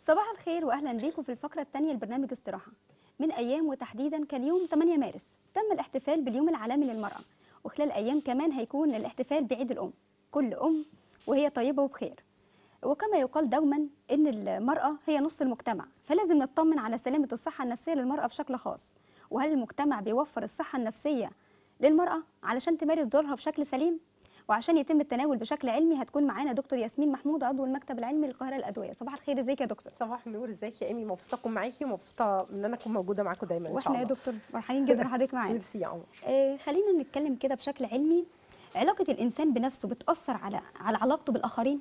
صباح الخير واهلا بيكم في الفقره الثانيه لبرنامج استراحه من ايام وتحديدا كان يوم 8 مارس تم الاحتفال باليوم العالمي للمراه وخلال ايام كمان هيكون الاحتفال بعيد الام كل ام وهي طيبه وبخير وكما يقال دوما ان المراه هي نص المجتمع فلازم نطمن على سلامه الصحه النفسيه للمراه بشكل خاص وهل المجتمع بيوفر الصحه النفسيه للمراه علشان تمارس دورها بشكل سليم وعشان يتم التناول بشكل علمي هتكون معانا دكتور ياسمين محمود عضو المكتب العلمي للقاهره الادويه صباح الخير ازيك يا دكتور صباح النور ازيك يا ايمي مبسوطه اكون معاكي ومبسوطه ان انا اكون موجوده معاكم دايما ان شاء واحنا الله يا دكتور فرحانين جدا حضرتك معانا ميرسي يا قمر آه خلينا نتكلم كده بشكل علمي علاقه الانسان بنفسه بتاثر على على علاقته بالاخرين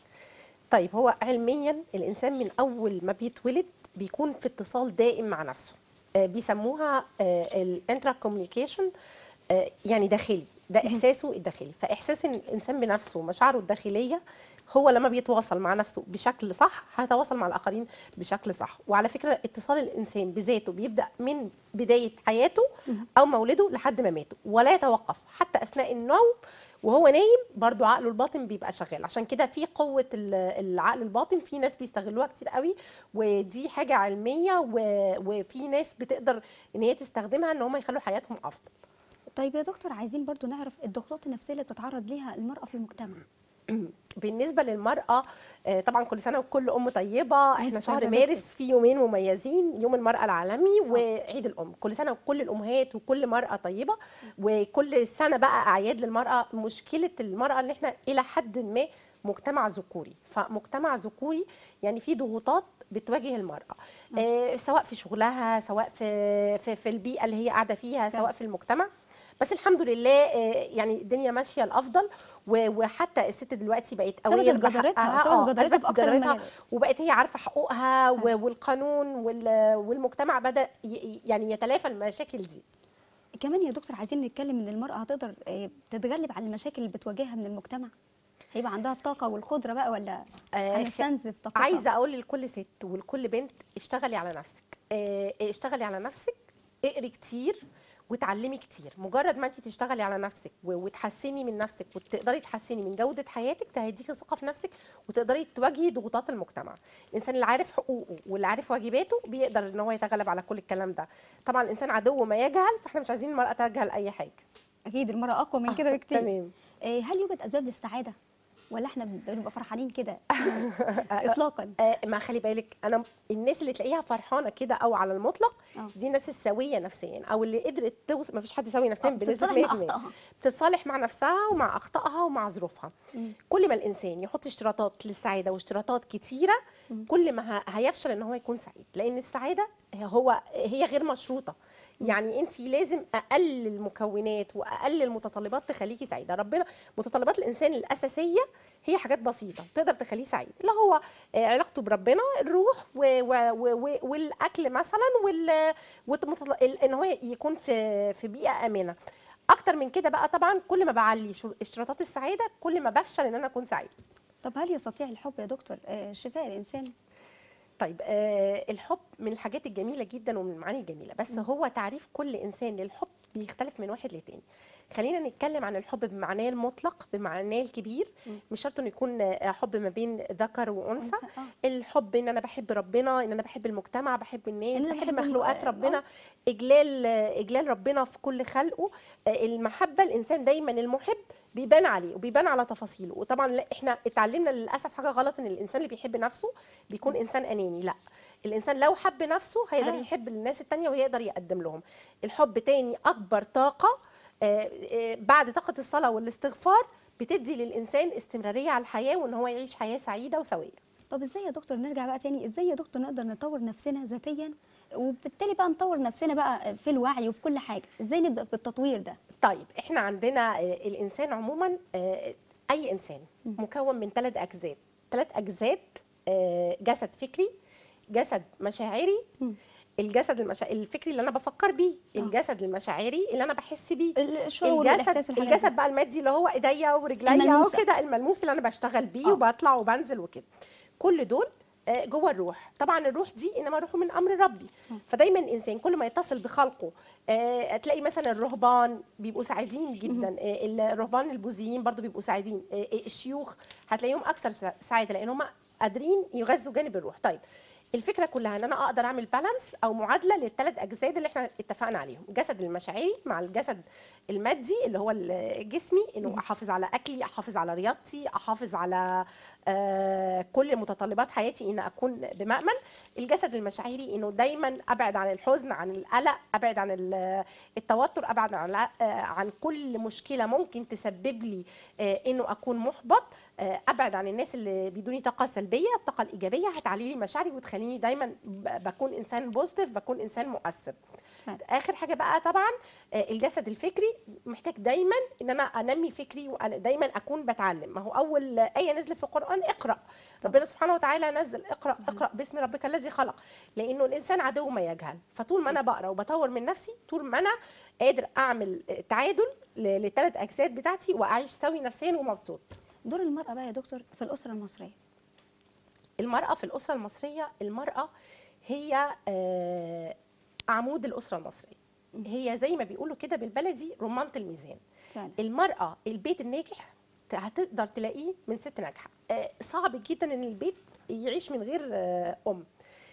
طيب هو علميا الانسان من اول ما بيتولد بيكون في اتصال دائم مع نفسه آه بيسموها الانترا كوميونيكيشن يعني داخلي ده احساسه الداخلي فاحساس إن الانسان بنفسه ومشاعره الداخليه هو لما بيتواصل مع نفسه بشكل صح هيتواصل مع الاخرين بشكل صح وعلى فكره اتصال الانسان بذاته بيبدا من بدايه حياته او مولده لحد ما ماته ولا يتوقف حتى اثناء النوم وهو نايم برضو عقله الباطن بيبقى شغال عشان كده في قوه ال- العقل الباطن في ناس بيستغلوها كتير قوي ودي حاجه علميه و- وفي ناس بتقدر ان هي تستخدمها ان هم يخلوا حياتهم افضل طيب يا دكتور عايزين برضو نعرف الضغوطات النفسيه اللي بتتعرض ليها المراه في المجتمع بالنسبه للمراه آه، طبعا كل سنه وكل ام طيبه احنا طيبة شهر يا مارس في يومين مميزين يوم المراه العالمي وعيد الام كل سنه وكل الامهات وكل مراه طيبه وكل سنه بقى اعياد للمراه مشكله المراه ان احنا الى حد ما مجتمع ذكوري فمجتمع ذكوري يعني في ضغوطات بتواجه المراه آه سواء في شغلها سواء في في, في البيئه اللي هي قاعده فيها سواء في المجتمع بس الحمد لله آه، يعني الدنيا ماشيه الافضل و- وحتى الست دلوقتي بقت ثبتت قويه جدارتها، بحقها. ثبتت آه، جدارتها أثبتت في أكتر من جدارتها مجال. وبقت هي عارفه حقوقها و- والقانون وال- والمجتمع بدا ي- يعني يتلافى المشاكل دي كمان يا دكتور عايزين نتكلم ان المراه هتقدر آه، تتغلب على المشاكل اللي بتواجهها من المجتمع هيبقى عندها الطاقه والقدره بقى ولا آه، هنستنزف طاقتها عايزه اقول لكل ست ولكل بنت اشتغلي على نفسك آه، اشتغلي على نفسك اقري كتير وتعلمي كتير مجرد ما انت تشتغلي على نفسك و- وتحسني من نفسك وتقدري تحسني من جوده حياتك ده هيديكي ثقه في نفسك وتقدري تواجهي ضغوطات المجتمع الانسان اللي عارف حقوقه واللي عارف واجباته بيقدر ان هو يتغلب على كل الكلام ده طبعا الانسان عدو ما يجهل فاحنا مش عايزين المراه تجهل اي حاجه اكيد المراه اقوى من كده بكتير تمام آه، هل يوجد اسباب للسعاده ولا احنا بنبقى فرحانين كده اطلاقا آه ما خلي بالك انا الناس اللي تلاقيها فرحانه كده او على المطلق آه. دي الناس السويه نفسيا او اللي قدرت توصل ما فيش حد سوي نفسيا آه، بنسبه بتتصالح مع 100% أخطائها. بتتصالح مع نفسها ومع اخطائها ومع ظروفها مم. كل ما الانسان يحط اشتراطات للسعاده واشتراطات كتيره كل ما ه- هيفشل ان هو يكون سعيد لان السعاده هو هي غير مشروطه يعني انت لازم اقل المكونات واقل المتطلبات تخليكي سعيده ربنا متطلبات الانسان الاساسيه هي حاجات بسيطه تقدر تخليه سعيد اللي هو آه، علاقته بربنا الروح و و و و والاكل مثلا وال والمتطل- ال- ان هو يكون في في بيئه امنه اكتر من كده بقى طبعا كل ما بعلي شر- اشتراطات السعاده كل ما بفشل ان انا اكون سعيد طب هل يستطيع الحب يا دكتور آه، شفاء الانسان طيب آه الحب من الحاجات الجميله جدا ومن المعاني الجميله بس هو تعريف كل انسان للحب بيختلف من واحد لتاني خلينا نتكلم عن الحب بمعناه المطلق بمعناه الكبير مش شرط انه يكون آه، حب ما بين ذكر وانثى أنثى، آه. الحب ان انا بحب ربنا ان انا بحب المجتمع بحب الناس إن أنا بحب بحب مخلوقات الم- ربنا آه. اجلال آه، اجلال ربنا في كل خلقه آه، المحبه الانسان دايما المحب بيبان عليه وبيبان على تفاصيله وطبعا لا احنا اتعلمنا للاسف حاجه غلط ان الانسان اللي بيحب نفسه بيكون انسان اناني لا الانسان لو حب نفسه هيقدر آه. يحب الناس التانية ويقدر يقدم لهم الحب تاني اكبر طاقه آه، آه، بعد طاقه الصلاه والاستغفار بتدي للانسان استمراريه على الحياه وان هو يعيش حياه سعيده وسويه طب ازاي يا دكتور نرجع بقى تاني ازاي يا دكتور نقدر نطور نفسنا ذاتيا وبالتالي بقى نطور نفسنا بقى في الوعي وفي كل حاجه ازاي نبدا بالتطوير ده طيب احنا عندنا آه، الانسان عموما آه، اي انسان مكون من ثلاث اجزاء ثلاث اجزاء آه، جسد فكري جسد مشاعري الجسد المشا... الفكري اللي انا بفكر بيه الجسد المشاعري اللي انا بحس بيه الشعور والاحساس والحاجات الجسد دي. بقى المادي اللي هو ايديا ورجليا الملموسة. وكده الملموس اللي انا بشتغل بيه آه. وبطلع وبنزل وكده كل دول آه، جوه الروح طبعا الروح دي انما روحه من امر ربي فدايما الانسان كل ما يتصل بخلقه آه، تلاقي مثلا الرهبان بيبقوا سعيدين جدا آه، الرهبان البوذيين برضو بيبقوا سعيدين آه، الشيوخ هتلاقيهم اكثر سع- سعاده لان هم قادرين يغذوا جانب الروح طيب الفكره كلها ان انا اقدر اعمل بالانس او معادله للثلاث اجساد اللي احنا اتفقنا عليهم الجسد المشاعري مع الجسد المادي اللي هو الجسمي انه احافظ على اكلي احافظ على رياضتي احافظ على آه كل متطلبات حياتي ان اكون بمأمن الجسد المشاعري انه دايما ابعد عن الحزن عن القلق ابعد عن ال- التوتر ابعد عن الع- آه عن كل مشكله ممكن تسبب لي آه انه اكون محبط آه ابعد عن الناس اللي بيدوني طاقه سلبيه الطاقه الايجابيه هتعلي لي مشاعري وتخليني دايما ب- بكون انسان بوزيتيف بكون انسان مؤثر فعلا. اخر حاجه بقى طبعا آه، الجسد الفكري محتاج دايما ان انا انمي فكري وانا دايما اكون بتعلم ما هو اول ايه نزلت في القران اقرا ربنا سبحانه وتعالى نزل اقرا اقرا باسم ربك الذي خلق لانه الانسان عدو ما يجهل فطول ما انا بقرا وبطور من نفسي طول ما انا قادر اعمل آه، تعادل للثلاث اجساد بتاعتي واعيش سوي نفسيا ومبسوط دور المراه بقى يا دكتور في الاسره المصريه المرأة في الأسرة المصرية المرأة هي آه، عمود الأسرة المصرية هي زي ما بيقولوا كده بالبلدي رمانة الميزان فعلا المرأة البيت الناجح ت- هتقدر تلاقيه من ست ناجحة آه، صعب جدا ان البيت يعيش من غير آه، أم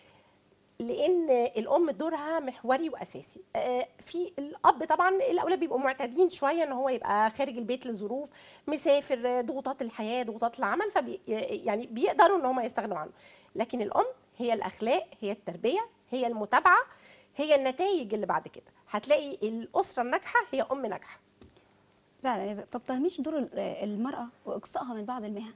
لان الام دورها محوري واساسي آه، في الاب طبعا الاولاد بيبقوا معتادين شويه ان هو يبقى خارج البيت لظروف مسافر آه، ضغوطات الحياه ضغوطات العمل فبي يعني بيقدروا ان هم يستغنوا عنه لكن الام هي الاخلاق هي التربيه هي المتابعه هي النتائج اللي بعد كده هتلاقي الاسره الناجحه هي ام ناجحه فعلا طب تهميش دور ال- المراه واقصائها من بعض المهن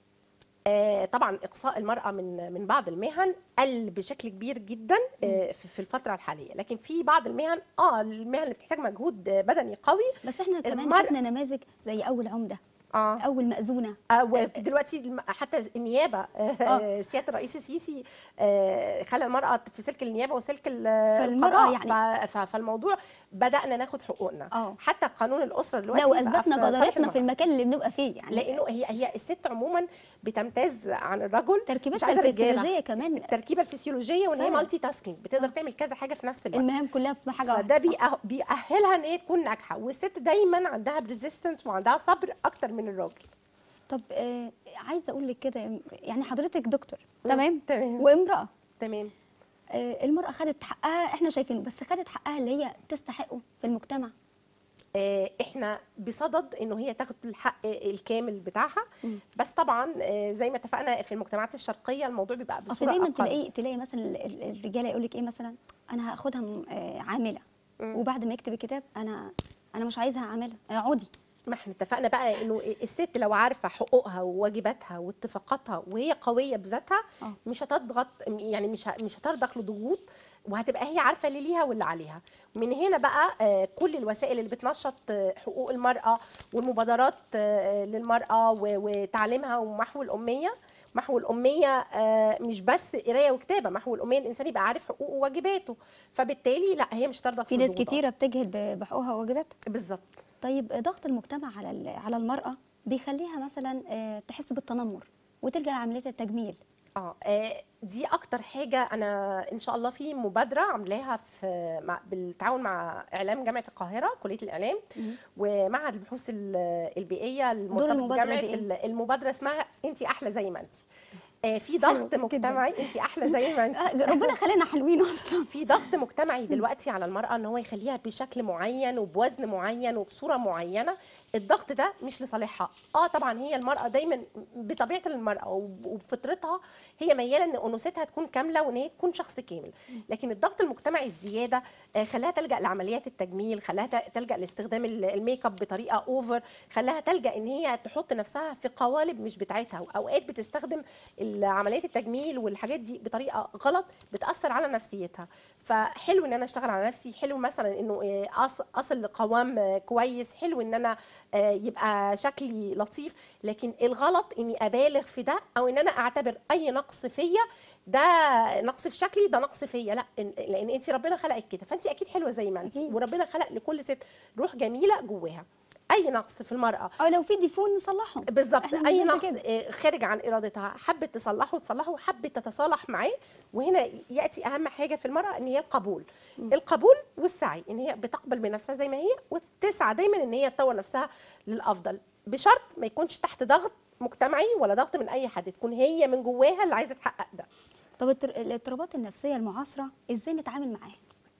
آه، طبعا اقصاء المراه من من بعض المهن قل بشكل كبير جدا آه، في في الفتره الحاليه لكن في بعض المهن اه المهن اللي بتحتاج مجهود آه، بدني قوي بس احنا كمان المرأة- شفنا نماذج زي اول عمده اه اول مأذونه آه، وفي دلوقتي الم- حتى النيابه آه، آه. سياده الرئيس السيسي آه، خلى المراه في سلك النيابه وسلك ال- فالمرأة القضاء يعني- ف- ف- فالموضوع بدانا ناخد حقوقنا آه. حتى قانون الاسره دلوقتي لا بقى واثبتنا في صالح جدارتنا في المرأة. المكان اللي بنبقى فيه يعني لانه هي هي الست عموما بتمتاز عن الرجل مش تركيبتها عايزة رجالة. الفسيولوجيه كمان التركيبه الفسيولوجيه وان هي فعلا. مالتي تاسكينج بتقدر تعمل كذا حاجه في نفس الوقت المهام كلها في حاجه فده واحده بيأه- بيأهلها ان هي تكون ناجحه والست دايما عندها بريزيستنت وعندها صبر اكتر من الراجل طب آه عايزه اقول لك كده يعني حضرتك دكتور مم، تمام تمام. وامراه تمام آه المراه خدت حقها احنا شايفينه بس خدت حقها اللي هي تستحقه في المجتمع آه، احنا بصدد انه هي تاخد الحق الكامل بتاعها مم. بس طبعا آه، زي ما اتفقنا في المجتمعات الشرقيه الموضوع بيبقى اصل بصوره دايما أقل. تلاقي تلاقي مثلا ال- ال- الرجاله يقول لك ايه مثلا انا هاخدها م- آه، عامله مم. وبعد ما يكتب الكتاب انا انا مش عايزها عامله اقعدي ما احنا اتفقنا بقى انه الست لو عارفه حقوقها وواجباتها واتفاقاتها وهي قويه بذاتها آه. مش هتضغط يعني مش ه- مش هترضخ لضغوط وهتبقى هي عارفه اللي ليها واللي عليها من هنا بقى آه، كل الوسائل اللي بتنشط آه، حقوق المراه والمبادرات آه، للمراه و- وتعليمها ومحو الاميه محو الأمية آه، مش بس قراية وكتابة محو الأمية الإنسان يبقى عارف حقوقه وواجباته فبالتالي لا هي مش هترضخ في ناس لضغوطات. كتيره بتجهل ب- بحقوقها وواجباتها بالظبط طيب ضغط المجتمع على ال- على المراه بيخليها مثلا آه، تحس بالتنمر وتلجا لعمليه التجميل اه آه، دي اكتر حاجه انا ان شاء الله في مبادره عاملاها في مع بالتعاون مع اعلام جامعه القاهره كليه الاعلام ومعهد البحوث ال- البيئيه المرتبط المبادرة بجامعه دي إيه؟ ال- المبادره اسمها انت احلى زي ما انت آه، في حلو ضغط جداً. مجتمعي انت احلى زي ما انت آه، ربنا خلينا حلوين اصلا في ضغط مجتمعي دلوقتي على المرأة ان هو يخليها بشكل معين وبوزن معين وبصورة معينة الضغط ده مش لصالحها اه طبعا هي المرأة دايما بطبيعة المرأة وب- وبفطرتها هي ميالة ان انوثتها تكون كاملة وان هي تكون شخص كامل لكن الضغط المجتمعي الزيادة آه، خلاها تلجأ لعمليات التجميل خلاها ت- تلجأ لاستخدام ال- الميك اب بطريقة اوفر خلاها تلجأ ان هي تحط نفسها في قوالب مش بتاعتها واوقات بتستخدم عمليات التجميل والحاجات دي بطريقه غلط بتاثر على نفسيتها فحلو ان انا اشتغل على نفسي حلو مثلا انه آه، أص- اصل لقوام آه، كويس حلو ان انا آه، يبقى شكلي لطيف لكن الغلط اني ابالغ في ده او ان انا اعتبر اي نقص فيا ده نقص في شكلي ده نقص فيا لا إن- لان انت ربنا خلقك كده فانت اكيد حلوه زي ما انت أكيد. وربنا خلق لكل ست روح جميله جواها اي نقص في المراه او لو في ديفون نصلحهم بالظبط إحنا اي بالظبط نقص كده. آه، خارج عن ارادتها حبت تصلحه تصلحه حبت تتصالح معاه وهنا ياتي اهم حاجه في المراه ان هي القبول القبول والسعي ان هي بتقبل من نفسها زي ما هي وتسعى دايما ان هي تطور نفسها للافضل بشرط ما يكونش تحت ضغط مجتمعي ولا ضغط من اي حد تكون هي من جواها اللي عايزه تحقق ده طب التر- الاضطرابات النفسيه المعاصره ازاي نتعامل معاها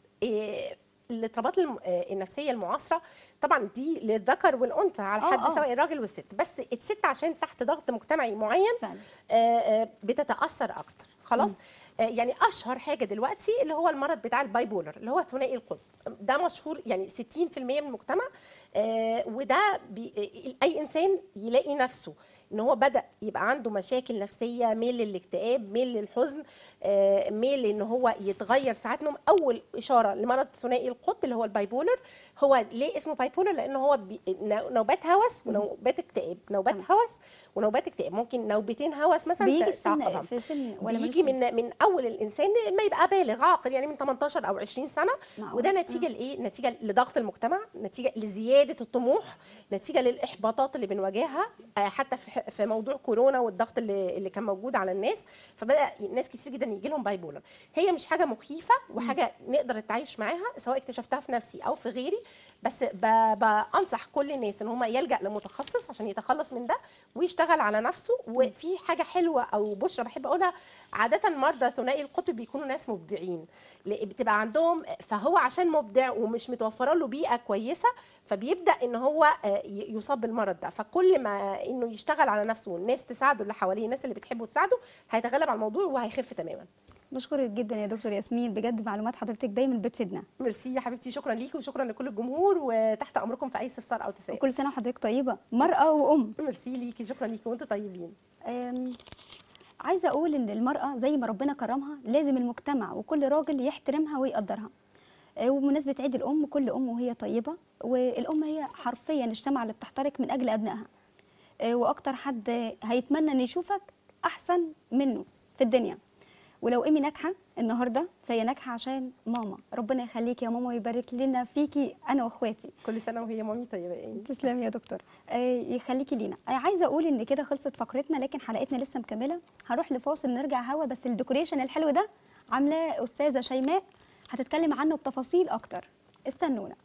إيه، الاضطرابات الم- آه، النفسيه المعاصره طبعا دي للذكر والانثى على آه، حد آه. سواء الراجل والست بس الست عشان تحت ضغط مجتمعي معين فعلا آه، آه، بتتاثر اكتر خلاص آه، يعني اشهر حاجه دلوقتي اللي هو المرض بتاع الباي بولر اللي هو ثنائي القطب ده مشهور يعني 60% من المجتمع آه، وده بي آه، اي انسان يلاقي نفسه ان هو بدا يبقى عنده مشاكل نفسيه ميل للاكتئاب ميل للحزن آه، ميل ان هو يتغير ساعات نوم اول اشاره لمرض ثنائي القطب اللي هو الباي بولر هو ليه اسمه باي بولر لان هو بي نو- نوبات هوس ونوبات اكتئاب نوبات تمام. هوس ونوبات اكتئاب ممكن نوبتين هوس مثلا بيجي في سن تعقبها. في سن ولا بيجي ملوش من من اول الانسان ما يبقى بالغ عاقل يعني من 18 او 20 سنه معقول؟ وده نتيجه لايه نتيجه لضغط المجتمع نتيجه لزياده الطموح نتيجه للاحباطات اللي بنواجهها آه، حتى في في موضوع كورونا والضغط اللي اللي كان موجود على الناس فبدا ناس كتير جدا يجي لهم باي بولر هي مش حاجه مخيفه وحاجه نقدر نتعايش معاها سواء اكتشفتها في نفسي او في غيري بس ب- بنصح كل الناس ان هم يلجا لمتخصص عشان يتخلص من ده ويشتغل على نفسه وفي حاجه حلوه او بشرى بحب اقولها عاده مرضى ثنائي القطب بيكونوا ناس مبدعين ل- بتبقى عندهم فهو عشان مبدع ومش متوفره له بيئه كويسه فبيبدا ان هو آه، ي- يصاب بالمرض ده فكل ما انه يشتغل على نفسه والناس تساعده اللي حواليه الناس اللي بتحبه تساعده هيتغلب على الموضوع وهيخف تماما بشكرك جدا يا دكتور ياسمين بجد معلومات حضرتك دايما بتفيدنا ميرسي يا حبيبتي شكرا ليكي وشكرا لكل الجمهور وتحت امركم في اي استفسار او تساؤل وكل سنه وحضرتك طيبه مراه وام ميرسي ليكي شكرا ليكي وانتم طيبين أم، عايزه اقول ان المراه زي ما ربنا كرمها لازم المجتمع وكل راجل يحترمها ويقدرها أه، وبمناسبه عيد الام كل ام وهي طيبه والام هي حرفيا الشمعه اللي بتحترق من اجل ابنائها أه، واكتر حد هيتمنى ان يشوفك احسن منه في الدنيا ولو امي ناجحه النهارده فهي ناجحه عشان ماما ربنا يخليكي يا ماما ويبارك لنا فيكي انا واخواتي كل سنه وهي مامي طيبه يعني تسلمي يا دكتور آه يخليكي لينا آه عايزه اقول ان كده خلصت فقرتنا لكن حلقتنا لسه مكمله هروح لفاصل نرجع هوا بس الديكوريشن الحلو ده عاملاه استاذه شيماء هتتكلم عنه بتفاصيل اكتر استنونا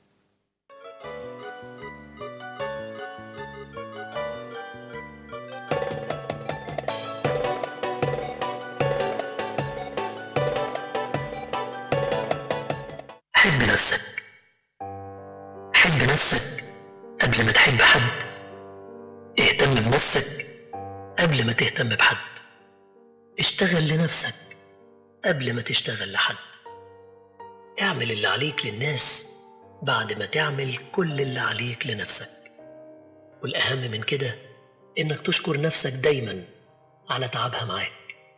حب نفسك حب نفسك قبل ما تحب حد اهتم بنفسك قبل ما تهتم بحد اشتغل لنفسك قبل ما تشتغل لحد اعمل اللي عليك للناس بعد ما تعمل كل اللي عليك لنفسك والأهم من كده إنك تشكر نفسك دايما على تعبها معاك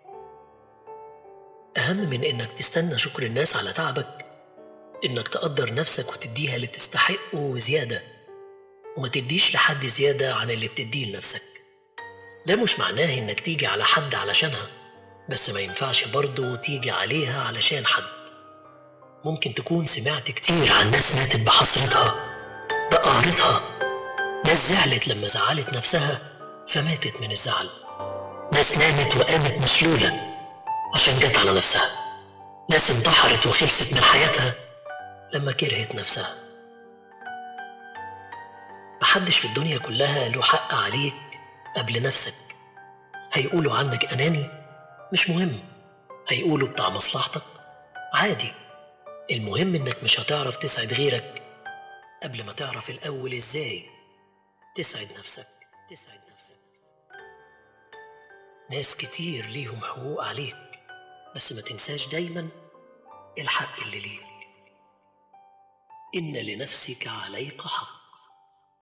أهم من إنك تستنى شكر الناس على تعبك إنك تقدر نفسك وتديها اللي تستحقه وزيادة وما تديش لحد زيادة عن اللي بتديه لنفسك ده مش معناه إنك تيجي على حد علشانها بس ما ينفعش برضه تيجي عليها علشان حد ممكن تكون سمعت كتير عن ناس ماتت بحسرتها بقهرتها ناس زعلت لما زعلت نفسها فماتت من الزعل ناس نامت وقامت مشلولة عشان جت على نفسها ناس انتحرت وخلصت من حياتها لما كرهت نفسها محدش في الدنيا كلها له حق عليك قبل نفسك هيقولوا عنك أناني مش مهم هيقولوا بتاع مصلحتك عادي المهم إنك مش هتعرف تسعد غيرك قبل ما تعرف الأول إزاي تسعد نفسك تسعد نفسك ناس كتير ليهم حقوق عليك بس ما تنساش دايما الحق اللي ليك إن لنفسك عليك حق